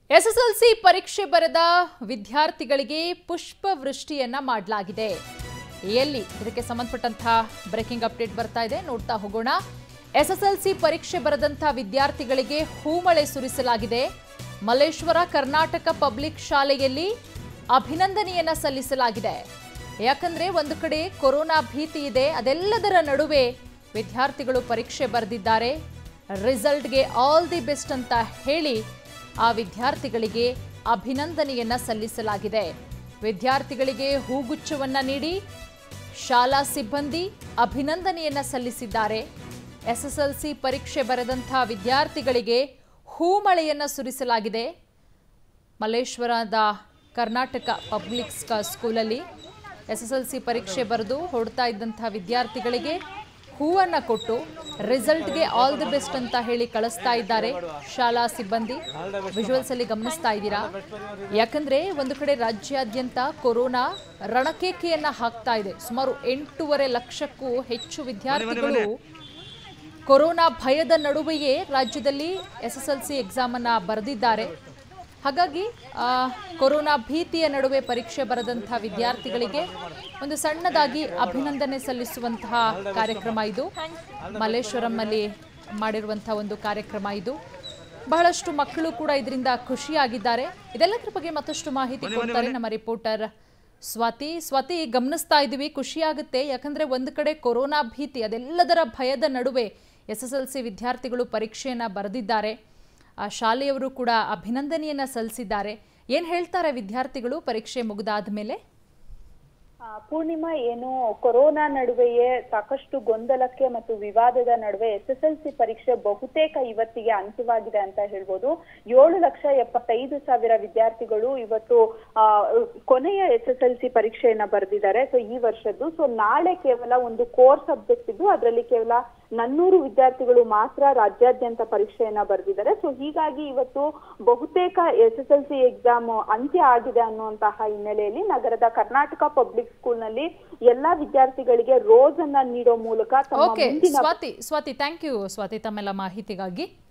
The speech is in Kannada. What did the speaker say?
ಎಸ್ಎಸ್ಎಲ್ಸಿ ಪರೀಕ್ಷೆ ಬರೆದ ವಿದ್ಯಾರ್ಥಿಗಳಿಗೆ ಪುಷ್ಪವೃಷ್ಟಿಯನ್ನ ಮಾಡಲಾಗಿದೆ ಎಲ್ಲಿ ಇದಕ್ಕೆ ಸಂಬಂಧಪಟ್ಟಂತಹ ಬ್ರೇಕಿಂಗ್ ಅಪ್ಡೇಟ್ ಬರ್ತಾ ಇದೆ ನೋಡ್ತಾ ಹೋಗೋಣ ಎಸ್ಎಸ್ಎಲ್ಸಿ ಪರೀಕ್ಷೆ ಬರೆದಂಥ ವಿದ್ಯಾರ್ಥಿಗಳಿಗೆ ಹೂಮಳೆ ಸುರಿಸಲಾಗಿದೆ ಮಲ್ಲೇಶ್ವರ ಕರ್ನಾಟಕ ಪಬ್ಲಿಕ್ ಶಾಲೆಯಲ್ಲಿ ಅಭಿನಂದನೆಯನ್ನ ಸಲ್ಲಿಸಲಾಗಿದೆ ಯಾಕಂದ್ರೆ ಒಂದು ಕಡೆ ಕೊರೋನಾ ಭೀತಿ ಇದೆ ಅದೆಲ್ಲದರ ನಡುವೆ ವಿದ್ಯಾರ್ಥಿಗಳು ಪರೀಕ್ಷೆ ಬರೆದಿದ್ದಾರೆ ರಿಸಲ್ಟ್ಗೆ ಆಲ್ ದಿ ಬೆಸ್ಟ್ ಅಂತ ಹೇಳಿ ಆ ವಿದ್ಯಾರ್ಥಿಗಳಿಗೆ ಅಭಿನಂದನೆಯನ್ನ ಸಲ್ಲಿಸಲಾಗಿದೆ ವಿದ್ಯಾರ್ಥಿಗಳಿಗೆ ಹೂಗುಚ್ಛವನ್ನ ನೀಡಿ ಶಾಲಾ ಸಿಬ್ಬಂದಿ ಅಭಿನಂದನೆಯನ್ನ ಸಲ್ಲಿಸಿದ್ದಾರೆ ಎಸ್ಎಸ್ಎಲ್ಸಿ ಪರೀಕ್ಷೆ ಬರೆದಂಥ ವಿದ್ಯಾರ್ಥಿಗಳಿಗೆ ಹೂಮಳೆಯನ್ನ ಸುರಿಸಲಾಗಿದೆ ಮಲ್ಲೇಶ್ವರದ ಕರ್ನಾಟಕ ಪಬ್ಲಿಕ್ ಸ್ಕ- ಸ್ಕೂಲಲ್ಲಿ ಎಸ್ಎಸ್ಎಲ್ಸಿ ಪರೀಕ್ಷೆ ಬರೆದು ಹೊಡ್ತಾ ಇದ್ದಂಥ ವಿದ್ಯಾರ್ಥಿಗಳಿಗೆ ಹೂವನ್ನು ಕೊಟ್ಟು ರಿಸಲ್ಟ್ಗೆ ಆಲ್ ದಿ ಬೆಸ್ಟ್ ಅಂತ ಹೇಳಿ ಕಳಿಸ್ತಾ ಇದ್ದಾರೆ ಶಾಲಾ ಸಿಬ್ಬಂದಿ ವಿಜುವಲ್ಸ್ ಅಲ್ಲಿ ಗಮನಿಸ್ತಾ ಇದ್ದೀರಾ ಯಾಕಂದ್ರೆ ಒಂದು ಕಡೆ ರಾಜ್ಯಾದ್ಯಂತ ಕೊರೋನಾ ರಣಕೇಕೆಯನ್ನ ಹಾಕ್ತಾ ಇದೆ ಸುಮಾರು ಎಂಟೂವರೆ ಲಕ್ಷಕ್ಕೂ ಹೆಚ್ಚು ವಿದ್ಯಾರ್ಥಿಗಳು ಕೊರೋನಾ ಭಯದ ನಡುವೆಯೇ ರಾಜ್ಯದಲ್ಲಿ ಎಸ್ ಎಸ್ ಎಲ್ ಸಿ ಎಕ್ಸಾಮನ್ನು ಬರೆದಿದ್ದಾರೆ ಹಾಗಾಗಿ ಆ, ಕೊರೋನಾ ಭೀತಿಯ ನಡುವೆ ಪರೀಕ್ಷೆ ಬರೆದಂಥ ವಿದ್ಯಾರ್ಥಿಗಳಿಗೆ ಒಂದು ಸಣ್ಣದಾಗಿ ಅಭಿನಂದನೆ ಸಲ್ಲಿಸುವಂತಹ ಕಾರ್ಯಕ್ರಮ ಇದು ಮಲ್ಲೇಶ್ವರಂನಲ್ಲಿ ಮಾಡಿರುವಂತಹ ಒಂದು ಕಾರ್ಯಕ್ರಮ ಇದು ಬಹಳಷ್ಟು ಮಕ್ಕಳು ಕೂಡ ಇದರಿಂದ ಖುಷಿಯಾಗಿದ್ದಾರೆ ಇದೆಲ್ಲದರ ಬಗ್ಗೆ ಮತ್ತಷ್ಟು ಮಾಹಿತಿ ಕೊಡ್ತಾರೆ ನಮ್ಮ ರಿಪೋರ್ಟರ್ ಸ್ವಾತಿ ಸ್ವಾತಿ ಗಮನಿಸ್ತಾ ಇದ್ದೀವಿ ಖುಷಿಯಾಗುತ್ತೆ ಯಾಕಂದ್ರೆ ಒಂದು ಕಡೆ ಕೊರೋನಾ ಭೀತಿ ಅದೆಲ್ಲದರ ಭಯದ ನಡುವೆ ಎಸ್ ಎಸ್ ಎಲ್ ಸಿ ವಿದ್ಯಾರ್ಥಿಗಳು ಪರೀಕ್ಷೆಯನ್ನ ಬರೆದಿದ್ದಾರೆ ಆ ಶಾಲೆಯವರು ಕೂಡ ಅಭಿನಂದನೆಯನ್ನ ಸಲ್ಲಿಸಿದ್ದಾರೆ ಏನ್ ಹೇಳ್ತಾರೆ ವಿದ್ಯಾರ್ಥಿಗಳು ಪರೀಕ್ಷೆ ಮುಗಿದಾದ ಮೇಲೆ ಆ, ಪೂರ್ಣಿಮಾ ಏನು ಕೊರೋನಾ ನಡುವೆಯೇ ಸಾಕಷ್ಟು ಗೊಂದಲಕ್ಕೆ ಮತ್ತು ವಿವಾದದ ನಡುವೆ ಎಸ್ ಎಸ್ ಎಲ್ ಸಿ ಪರೀಕ್ಷೆ ಬಹುತೇಕ ಇವತ್ತಿಗೆ ಅಂತ್ಯವಾಗಿದೆ ಅಂತ ಹೇಳ್ಬೋದು ಏಳು ಲಕ್ಷ ಎಪ್ಪತ್ತೈದು ಸಾವಿರ ವಿದ್ಯಾರ್ಥಿಗಳು ಇವತ್ತು ಆ, ಕೊನೆಯ ಎಸ್ ಎಸ್ ಎಲ್ ಸಿ ಪರೀಕ್ಷೆಯನ್ನ ಬರೆದಿದ್ದಾರೆ ಸೊ ಈ ವರ್ಷದ್ದು ಸೊ ನಾಳೆ ಕೇವಲ ಒಂದು ಕೋರ್ ಸಬ್ಜೆಕ್ಟ್ ಇದ್ದು ಅದರಲ್ಲಿ ಕೇವಲ ನನ್ನೂರು ವಿದ್ಯಾರ್ಥಿಗಳು ಮಾತ್ರ ರಾಜ್ಯಾದ್ಯಂತ ಪರೀಕ್ಷೆಯನ್ನ ಬರೆದಿದ್ದಾರೆ ಸೊ ಹೀಗಾಗಿ ಇವತ್ತು ಬಹುತೇಕ S S L C exam ಅಂತ್ಯ ಆಗಿದೆ ಅನ್ನುವಂತಹ ಹಿನ್ನೆಲೆಯಲ್ಲಿ ನಗರದ ಕರ್ನಾಟಕ ಪಬ್ಲಿಕ್ ಸ್ಕೂಲ್ ನಲ್ಲಿ ಎಲ್ಲಾ ವಿದ್ಯಾರ್ಥಿಗಳಿಗೆ ರೋಸ್ ಅನ್ನ ನೀಡೋ ಮೂಲಕ ತಮ್ಮ ಓಕೆ ಮುಂದಿನ ಸ್ವಾತಿ ಸ್ವಾತಿ ಥ್ಯಾಂಕ್ ಯು ಸ್ವಾತಿ ತಮ್ಮೆಲ್ಲ ಮಾಹಿತಿಗಾಗಿ